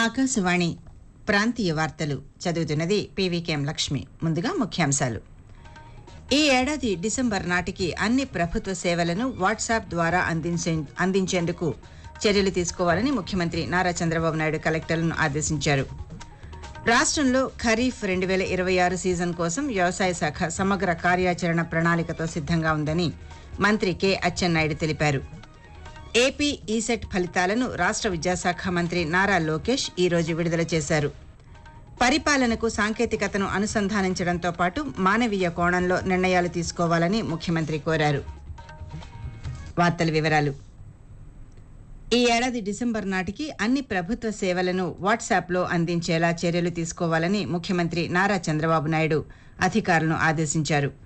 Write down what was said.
ఆకాశవాణి ప్రాంతీయ వార్తలు చదువుతున్నది పీవీకేఎం లక్ష్మి ముందుగా ముఖ్యాంశాలు ఈ ఏడాది డిసెంబర్ నాటికి అన్ని ప్రభుత్వ సేవలను వాట్సాప్ ద్వారా అందించే అందించేందుకు చర్యలు తీసుకోవాలని ముఖ్యమంత్రి నారా చంద్రబాబు నాయుడు కలెక్టర్లను ఆదేశించారు రాష్ట్రంలో ఖరీఫ్ రెండు వేల ఇరవై ఆరు సీజన్ కోసం వ్యవసాయ శాఖ సమగ్ర కార్యాచరణ ప్రణాళికతో సిద్ధంగా ఉందని మంత్రి కె అచ్చెన్నాయుడు తెలిపారు ఏపీ ఈసెట్ ఫలితాలను రాష్ట్ర విద్యాశాఖ మంత్రి నారా లోకేష్ ఈ రోజు విడుదల చేశారు పరిపాలనకు సాంకేతికతను అనుసంధానించడంతో పాటు మానవీయ కోణంలో నిర్ణయాలు తీసుకోవాలని ముఖ్యమంత్రి కోరారు వార్తల వివరాలు ఈ ఏడాది డిసెంబర్ నాటికి అన్ని ప్రభుత్వ సేవలను వాట్సాప్లో అందించేలా చర్యలు తీసుకోవాలని ముఖ్యమంత్రి నారా చంద్రబాబు నాయుడు అధికారులను ఆదేశించారు